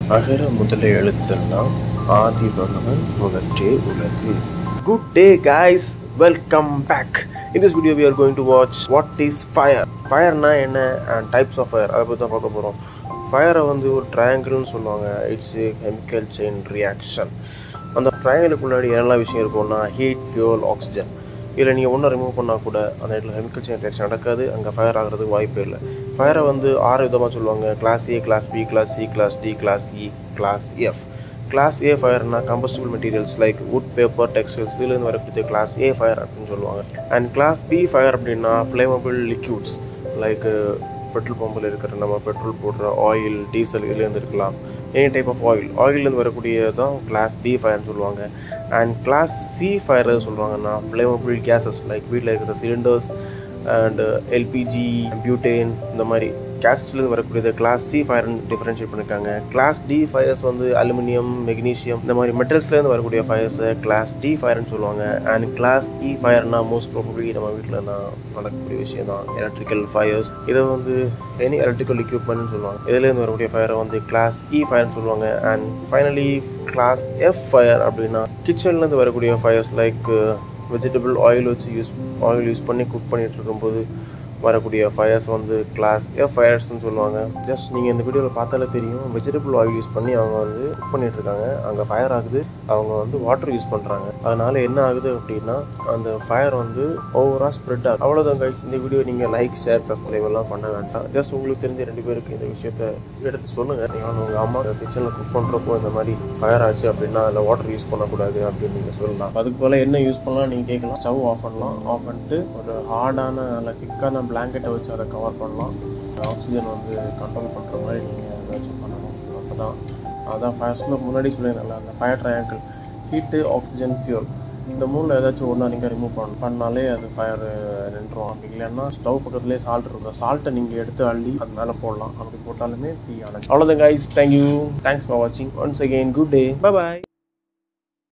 அகர முதல எழுத்தெல்லாம் ஆதி பகவன் முதற்றே உலகு good day guys welcome back in this video we are going to watch what is fire ஃபயர்னா என்ன அண்ட் டைப்ஸ் ஆஃப் ஃபயர் அதை பற்றி தான் பார்க்க போகிறோம் ஃபயரை வந்து ஒரு ட்ரையாங்கிள்னு சொல்லுவாங்க it's a chemical chain reaction அந்த ட்ரையாங்கிளுக்குள்ளாடி என்னெல்லாம் விஷயம் இருக்கும்னா ஹீட் ஃபியூல் ஆக்சிஜன் இதில் நீங்கள் ஒன்றை ரிமூவ் பண்ணால் கூட அந்த இடத்துல கெமிக்கல் செயின் ரியாக்ஷன் நடக்காது அங்கே ஃபயர் ஆகிறதுக்கு வாய்ப்பே இல்லை ஃபயரை வந்து ஆறு விதமாக சொல்லுவாங்க class A class B class C class D class E class F class A ஃபயர்னா combustible materials like wood paper textiles இதுலேருந்து வரக்கூடிய கிளாஸ் ஏ ஃபயர் அப்படின்னு சொல்லுவாங்க அண்ட் கிளாஸ் பி ஃபயர் அப்படின்னா ஃப்ளேமபிள் லிக்யூட்ஸ் லைக் பெட்ரோல் பம்பில் இருக்கிற நம்ம petrol போடுற ஆயில் டீசல் இதுலேருந்து இருக்கலாம் எனி டைப் ஆஃப் ஆயில் ஆயிலேருந்து வரக்கூடிய தான் கிளாஸ் பி ஃபயர்னு சொல்லுவாங்க அண்ட் கிளாஸ் சி ஃபயர் சொல்லுவாங்கன்னா ஃப்ளேமபிள் கேஸஸ் லைக் வீட்டில் இருக்கிற சிலிண்டர்ஸ் அண்ட் எல்பிஜி பியூட்டேன் இந்த மாதிரி கேஸ்ட்லேருந்து வரக்கூடியது கிளாஸ் சி ஃபயர்னு டிஃப்ரென்ஷியேட் பண்ணியிருக்காங்க கிளாஸ் டி ஃபயர்ஸ் வந்து அலுமினியம் மெக்னீஷியம் இந்த மாதிரி மெட்டல்ஸ்லேருந்து வரக்கூடிய ஃபயர்ஸை கிளாஸ் டி ஃபயர்னு சொல்லுவாங்க அண்ட் கிளாஸ் இ ஃபயர்னா மோஸ்ட் ப்ராபப்ளி நம்ம வீட்டில் தான் நடக்கக்கூடிய விஷயம் தான் எலக்ட்ரிக்கல் ஃபயர்ஸ் இதை வந்து எனி எலக்ட்ரிக்கல் எக்யூப்மெண்ட்னு சொல்லுவாங்க இதுலேருந்து வரக்கூடிய ஃபயரை வந்து கிளாஸ் இ ஃபயர்னு சொல்லுவாங்க and finally class F fire அப்படின்னா கிச்சன்லேருந்து வரக்கூடிய ஃபயர்ஸ் லைக் வெஜிடபிள் ஆயில் வச்சு யூஸ் ஆயில் யூஸ் பண்ணி குக் பண்ணிட்டு இருக்கும்போது வரக்கூடிய ஃபயர்ஸ் வந்து கிளாஸ் எஃப் ஃபயர்ஸ்னு சொல்லுவாங்க ஜஸ்ட் நீங்கள் இந்த வீடியோவில் பார்த்தாலே தெரியும் வெஜிடபிள் ஆயில் யூஸ் பண்ணி அவங்க வந்து குக் பண்ணிட்டு இருக்காங்க அங்கே ஃபயர் ஆகுது அவங்க வந்து வாட்டர் யூஸ் பண்ணுறாங்க அதனால என்ன ஆகுது அப்படின்னா அந்த ஃபயர் வந்து ஓவராக ஸ்ப்ரெட் ஆகும் அவ்வளோதான் கைஸ் இந்த வீடியோ நீங்கள் லைக் ஷேர் சப்ஸ்கிரைப் எல்லாம் பண்ண வேண்டாம் ஜஸ்ட் உங்களுக்கு தெரிஞ்ச ரெண்டு பேருக்கு இந்த விஷயத்த எடுத்து சொல்லுங்கள் நீங்கள் உங்கள் அம்மா கிச்சனில் குக் பண்ணுறப்போ இந்த மாதிரி ஃபயர் ஆச்சு அப்படின்னா அதில் வாட்டர் யூஸ் பண்ணக்கூடாது அப்படின்னு நீங்கள் சொல்லலாம் அதுக்கு போல் என்ன யூஸ் பண்ணலாம் நீங்கள் கேட்கலாம் ஸ்டவ் ஆஃப் பண்ணலாம் ஆஃப் பண்ணிட்டு ஒரு ஹார்டான நல்ல திக்கான பிளாங்கெட்டை வச்சு அதை கவர் பண்ணலாம் ஆக்சிஜன் வந்து கண்ட்ரோல் பண்ணுற மாதிரி நீங்கள் ஏதாச்சும் பண்ணணும் அப்போ தான் அதான் ஃபர்ஸ்ட்டில் முன்னாடி சொல்லியிருந்தேன்ல அந்த fire triangle heat oxygen fuel இந்த மூணில் ஏதாச்சும் ஒன்றா நீங்கள் ரிமூவ் பண்ண பண்ணாலே அது ஃபயர் நின்றுடும் அப்படி இல்லைன்னா ஸ்டவ் பக்கத்துலேயே சால்ட் இருக்கும் சால்ட்டை நீங்கள் எடுத்து அள்ளி அது மேலே போடலாம் அப்படி போட்டாலுமே தீ அணைஞ்சு அவ்வளோதான் கைஸ் தேங்க்யூ தேங்க்ஸ் ஃபார் வாட்சிங் once again good day bye பாய்